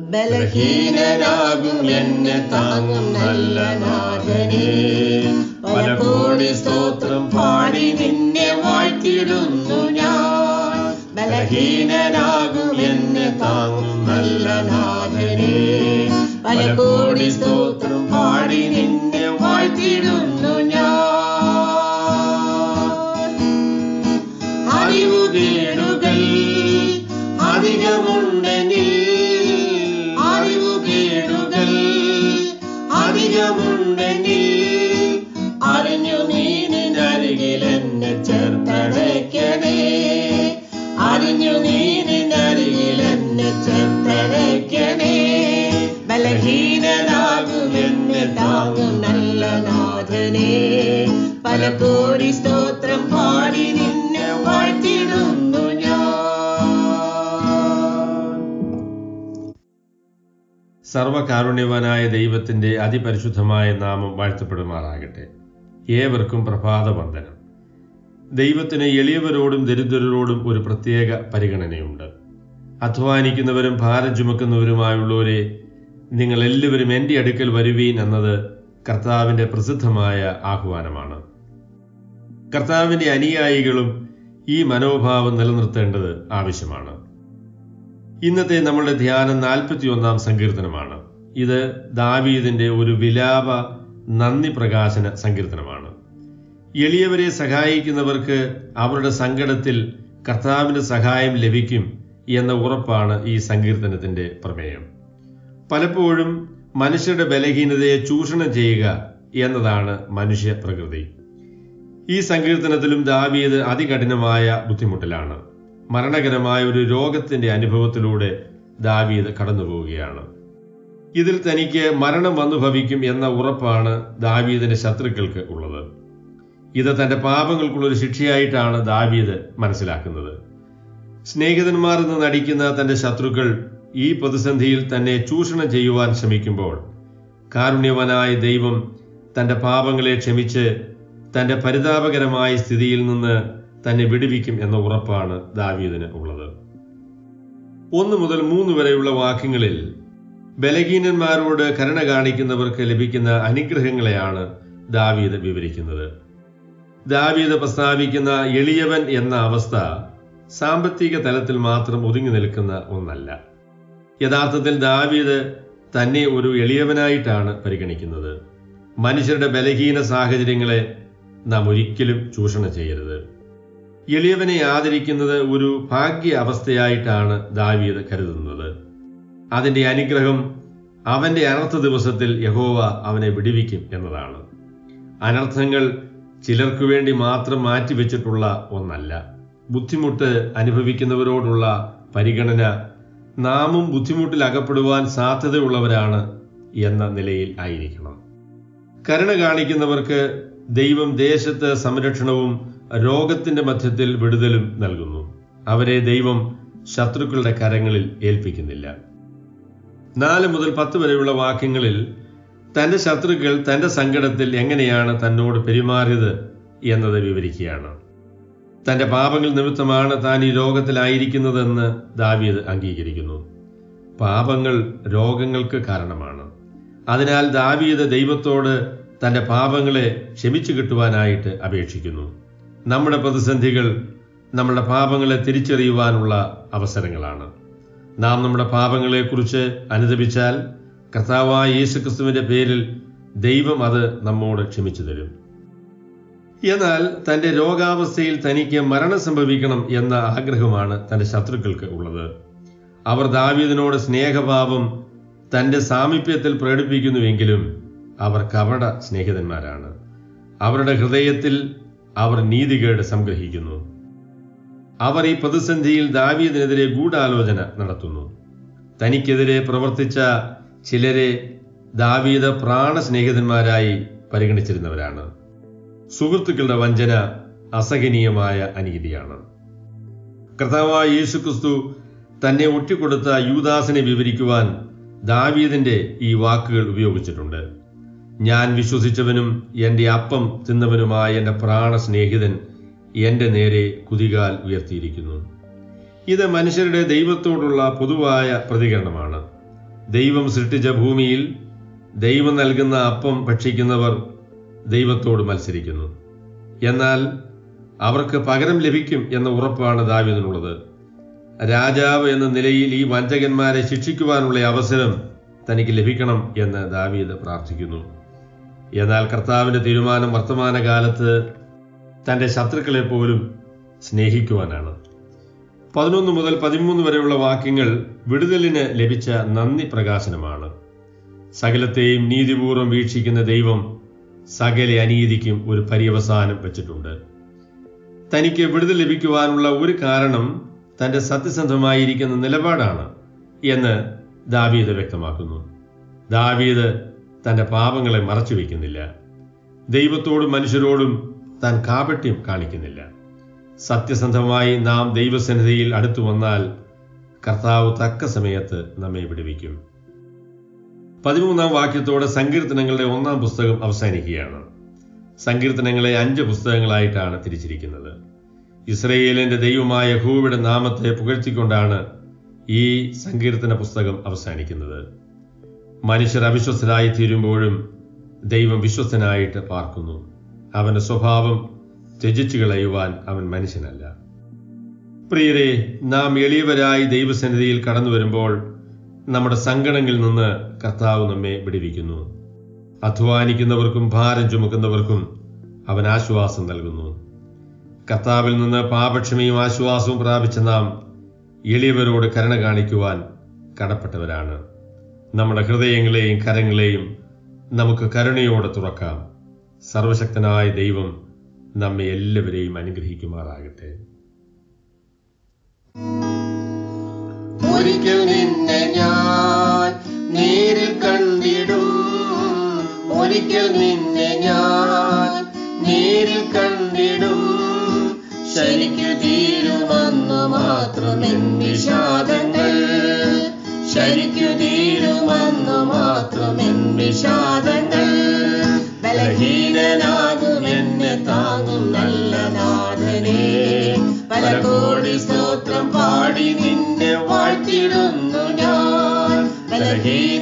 ബലഹീനനാകും എന്നെ താങ്ങും നല്ല നാഥനെ പല കോടി സ്തോത്രം പാടി നിന്നെ വാഴ്ത്തിയിടുന്നു ഞാൻ ബലഹീനനാകും എന്നെ താങ്ങും നല്ല നാഥനെ പല കോടി സ്തോത്രം പാടി നിന്നെ വാഴ്ത്തിയിടുന്നു ഞാൻ അറിവുകേടുകൾ അധികമുണ്ടെങ്കിൽ അറിവുകേടുകൾ അധികമുണ്ടെങ്കിൽ അറിഞ്ഞു നീനിനരികിൽ എന്നെ ചേർത്തടയ്ക്കണേ അറിഞ്ഞു നീനിനരികിൽ എന്നെ ചേർത്തടയ്ക്കണേ ബലഹീനനാകും എന്നെ താങ്ങും നല്ല നാഥനെ പല കോടി സ്തോത്രം പാടി നിന്നെ വാഴ്ത്തിടുന്നു ഞാൻ സർവകാരുണ്യവാനായ ദൈവത്തിന്റെ അതിപരിശുദ്ധമായ നാമം വാഴ്ത്തപ്പെടുമാറാകട്ടെ ഏവർക്കും പ്രഭാത വന്ദനം ദൈവത്തിന് എളിയവരോടും ദരിദ്രരോടും ഒരു പ്രത്യേക പരിഗണനയുണ്ട് അധ്വാനിക്കുന്നവരും ഭാരം ചുമക്കുന്നവരുമായുള്ളവരെ നിങ്ങൾ എല്ലാവരും എൻ്റെ അടുക്കൽ വരുവീൻ എന്നത് കർത്താവിന്റെ പ്രസിദ്ധമായ ആഹ്വാനമാണ് കർത്താവിന്റെ അനുയായികളും ഈ മനോഭാവം നിലനിർത്തേണ്ടത് ആവശ്യമാണ് ഇന്നത്തെ നമ്മളുടെ ധ്യാനം നാൽപ്പത്തിയൊന്നാം സങ്കീർത്തനമാണ് ഇത് ദാവീദിന്റെ ഒരു വിലാപ നന്ദി പ്രകാശന സങ്കീർത്തനമാണ് എളിയവരെ സഹായിക്കുന്നവർക്ക് അവരുടെ സങ്കടത്തിൽ കർത്താവിന്റെ സഹായം ലഭിക്കും എന്ന ഉറപ്പാണ് ഈ സങ്കീർത്തനത്തിന്റെ പ്രമേയം പലപ്പോഴും മനുഷ്യരുടെ ബലഹീനതയെ ചൂഷണം ചെയ്യുക എന്നതാണ് മനുഷ്യ പ്രകൃതി ഈ സങ്കീർത്തനത്തിലും ദാവീദ് അതികഠിനമായ ബുദ്ധിമുട്ടിലാണ് മരണകരമായ ഒരു രോഗത്തിന്റെ അനുഭവത്തിലൂടെ ദാവീദ് കടന്നുപോവുകയാണ് ഇതിൽ തനിക്ക് മരണം വന്നു ഭവിക്കും എന്ന ഉറപ്പാണ് ദാവീദിന്റെ ശത്രുക്കൾക്ക് ഉള്ളത് ഇത് തന്റെ പാപങ്ങൾക്കുള്ള ഒരു ശിക്ഷയായിട്ടാണ് ദാവീദ് മനസ്സിലാക്കുന്നത് സ്നേഹിതന്മാർ എന്ന് നടിക്കുന്ന തന്റെ ശത്രുക്കൾ ഈ പ്രതിസന്ധിയിൽ തന്നെ ചൂഷണം ചെയ്യുവാൻ ശ്രമിക്കുമ്പോൾ കാരുണ്യവനായ ദൈവം തന്റെ പാപങ്ങളെ ക്ഷമിച്ച് തന്റെ പരിതാപകരമായ സ്ഥിതിയിൽ നിന്ന് തന്നെ വിടുവിക്കും എന്ന ഉറപ്പാണ് ദാവീദിന് ഉള്ളത് ഒന്ന് മുതൽ മൂന്ന് വരെയുള്ള വാക്യങ്ങളിൽ ബലഹീനന്മാരോട് കരുണ കാണിക്കുന്നവർക്ക് ലഭിക്കുന്ന അനുഗ്രഹങ്ങളെയാണ് ദാവീദ് വിവരിക്കുന്നത് ദാവീദ് പ്രസ്താവിക്കുന്ന എളിയവൻ എന്ന അവസ്ഥ സാമ്പത്തിക തലത്തിൽ മാത്രം ഒതുങ്ങി നിൽക്കുന്ന ഒന്നല്ല യഥാർത്ഥത്തിൽ ദാവീദ് തന്നെ ഒരു എളിയവനായിട്ടാണ് പരിഗണിക്കുന്നത് മനുഷ്യരുടെ ബലഹീന സാഹചര്യങ്ങളെ നാം ഒരിക്കലും ചൂഷണം ചെയ്യരുത് എളിയവനെ ആദരിക്കുന്നത് ഒരു ഭാഗ്യ അവസ്ഥയായിട്ടാണ് ദാവീദ് കരുതുന്നത് അതിന്റെ അനുഗ്രഹം അവന്റെ അനർത്ഥ ദിവസത്തിൽ യഹോവ അവനെ വിടുവിക്കും എന്നതാണ് അനർത്ഥങ്ങൾ ചിലർക്കു വേണ്ടി മാത്രം മാറ്റിവെച്ചിട്ടുള്ള ഒന്നല്ല ബുദ്ധിമുട്ട് അനുഭവിക്കുന്നവരോടുള്ള പരിഗണന നാമും ബുദ്ധിമുട്ടിൽ അകപ്പെടുവാൻ സാധ്യതയുള്ളവരാണ് എന്ന നിലയിൽ ആയിരിക്കണം കരുണ കാണിക്കുന്നവർക്ക് ദൈവം ദേശത്ത് സംരക്ഷണവും രോഗത്തിന്റെ മധ്യത്തിൽ വിടുതലും നൽകുന്നു അവരെ ദൈവം ശത്രുക്കളുടെ കരങ്ങളിൽ ഏൽപ്പിക്കുന്നില്ല നാല് മുതൽ പത്ത് വരെയുള്ള വാക്യങ്ങളിൽ തന്റെ ശത്രുക്കൾ തന്റെ സങ്കടത്തിൽ എങ്ങനെയാണ് തന്നോട് പെരുമാറിയത് എന്നത് വിവരിക്കുകയാണ് തന്റെ പാപങ്ങൾ നിമിത്തമാണ് താൻ ഈ രോഗത്തിലായിരിക്കുന്നതെന്ന് ദാവീദ് അംഗീകരിക്കുന്നു പാപങ്ങൾ രോഗങ്ങൾക്ക് കാരണമാണ് അതിനാൽ ദാവീദ് ദൈവത്തോട് തന്റെ പാപങ്ങളെ ക്ഷമിച്ചു കിട്ടുവാനായിട്ട് അപേക്ഷിക്കുന്നു നമ്മുടെ പ്രതിസന്ധികൾ നമ്മുടെ പാപങ്ങളെ തിരിച്ചറിയുവാനുള്ള അവസരങ്ങളാണ് നാം നമ്മുടെ പാപങ്ങളെക്കുറിച്ച് അനുദപിച്ചാൽ കർത്താവായ യേശുക്രിസ്തുവിന്റെ പേരിൽ ദൈവം അത് നമ്മോട് ക്ഷമിച്ചു തരും എന്നാൽ തന്റെ രോഗാവസ്ഥയിൽ തനിക്ക് മരണം സംഭവിക്കണം എന്ന ആഗ്രഹമാണ് തന്റെ ശത്രുക്കൾക്ക് ഉള്ളത് അവർ ദാവീദിനോട് സ്നേഹഭാവം തന്റെ സാമീപ്യത്തിൽ പ്രകടിപ്പിക്കുന്നുവെങ്കിലും അവർ കപട സ്നേഹിതന്മാരാണ് അവരുടെ ഹൃദയത്തിൽ അവർ നീതികേട് സംഗ്രഹിക്കുന്നു അവർ ഈ പ്രതിസന്ധിയിൽ ദാവീദിനെതിരെ ഗൂഢാലോചന നടത്തുന്നു തനിക്കെതിരെ പ്രവർത്തിച്ച ചിലരെ ദാവീദ് പ്രാണസ്നേഹിതന്മാരായി പരിഗണിച്ചിരുന്നവരാണ് സുഹൃത്തുക്കളുടെ വഞ്ചന അസഹനീയമായ അനീതിയാണ് കർത്താവായ യേശുക്രിസ്തു തന്നെ ഒറ്റിക്കൊടുത്ത യൂദാസിനെ വിവരിക്കുവാൻ ദാവീദിന്റെ ഈ വാക്കുകൾ ഉപയോഗിച്ചിട്ടുണ്ട് ഞാൻ വിശ്വസിച്ചവനും എൻ്റെ അപ്പം തിന്നവനുമായ എൻ്റെ പ്രാണസ്നേഹിതൻ എൻ്റെ നേരെ കുതികാൽ ഉയർത്തിയിരിക്കുന്നു ഇത് മനുഷ്യരുടെ ദൈവത്തോടുള്ള പൊതുവായ പ്രതികരണമാണ് ദൈവം സൃഷ്ടിച്ച ഭൂമിയിൽ ദൈവം നൽകുന്ന അപ്പം ഭക്ഷിക്കുന്നവർ ദൈവത്തോട് മത്സരിക്കുന്നു എന്നാൽ അവർക്ക് പകരം ലഭിക്കും എന്ന ഉറപ്പാണ് ദാവീദിനുള്ളത് രാജാവ് എന്ന നിലയിൽ ഈ വഞ്ചകന്മാരെ ശിക്ഷിക്കുവാനുള്ള അവസരം തനിക്ക് ലഭിക്കണം എന്ന് ദാവീദ് പ്രാർത്ഥിക്കുന്നു എന്നാൽ കർത്താവിന്റെ തീരുമാനം വർത്തമാനകാലത്ത് തന്റെ ശത്രുക്കളെ പോലും സ്നേഹിക്കുവാനാണ് പതിനൊന്ന് മുതൽ പതിമൂന്ന് വരെയുള്ള വാക്യങ്ങൾ വിടുതലിന് ലഭിച്ച നന്ദി പ്രകാശനമാണ് സകലത്തെയും നീതിപൂർവ്വം വീക്ഷിക്കുന്ന ദൈവം സകല അനീതിക്കും ഒരു പര്യവസാനം വെച്ചിട്ടുണ്ട് തനിക്ക് വിടുതൽ ലഭിക്കുവാനുള്ള ഒരു കാരണം തന്റെ സത്യസന്ധമായിരിക്കുന്ന നിലപാടാണ് എന്ന് ദാവീദ് വ്യക്തമാക്കുന്നു ദാവീദ് തന്റെ പാപങ്ങളെ മറച്ചു വയ്ക്കുന്നില്ല ദൈവത്തോടും മനുഷ്യരോടും താൻ കാപട്യം കാണിക്കുന്നില്ല സത്യസന്ധമായി നാം ദൈവസന്നിധിയിൽ അടുത്തു വന്നാൽ കർത്താവ് തക്ക സമയത്ത് നമ്മെ വിടുവിക്കും പതിമൂന്നാം വാക്യത്തോടെ സങ്കീർത്തനങ്ങളുടെ ഒന്നാം പുസ്തകം അവസാനിക്കുകയാണ് സങ്കീർത്തനങ്ങളെ അഞ്ച് പുസ്തകങ്ങളായിട്ടാണ് തിരിച്ചിരിക്കുന്നത് ഇസ്രയേലിന്റെ ദൈവമായ ഹൂവിടെ നാമത്തെ പുകഴ്ത്തിക്കൊണ്ടാണ് ഈ സങ്കീർത്തന പുസ്തകം അവസാനിക്കുന്നത് മനുഷ്യർ അവിശ്വസ്തരായി തീരുമ്പോഴും ദൈവം വിശ്വസ്തനായിട്ട് പാർക്കുന്നു അവന്റെ സ്വഭാവം ത്യജിച്ചു കളയുവാൻ അവൻ മനുഷ്യനല്ല പ്രിയരെ നാം എളിയവരായി ദൈവസന്നിധിയിൽ കടന്നു വരുമ്പോൾ നമ്മുടെ സങ്കടങ്ങളിൽ നിന്ന് കർത്താവ് നമ്മെ വിടുവിക്കുന്നു അധ്വാനിക്കുന്നവർക്കും ഭാരം ചുമക്കുന്നവർക്കും അവൻ ആശ്വാസം നൽകുന്നു കർത്താവിൽ നിന്ന് പാപക്ഷമയും ആശ്വാസവും പ്രാപിച്ച നാം എളിയവരോട് കരുണ കാണിക്കുവാൻ കടപ്പെട്ടവരാണ് നമ്മുടെ ഹൃദയങ്ങളെയും കരങ്ങളെയും നമുക്ക് കരുണയോടെ തുറക്കാം സർവശക്തനായ ദൈവം നമ്മെ എല്ലാവരെയും അനുഗ്രഹിക്കുമാറാകട്ടെ ഒരിക്കൽ നിന്നെ ഞാൻ നേരിൽ കണ്ടിടും ഒരിക്കൽ നിന്നെ ഞാൻ നേരിൽ കണ്ടിടും ശരിക്കു തീരുമെന്നു മാത്രമെൻ വിഷാദങ്ങൾ ശരിക്കു തീരുമെന്നു മാത്രമെൻ വിഷാദങ്ങൾ ബലഹീനനാകും എന്നെ താങ്ങും നല്ല നാഥനെ പല കോടി സ്തോത്രം പാടി നിന്നെ വാഴ്ത്തിടുന്നു ഞാൻ ബലഹീന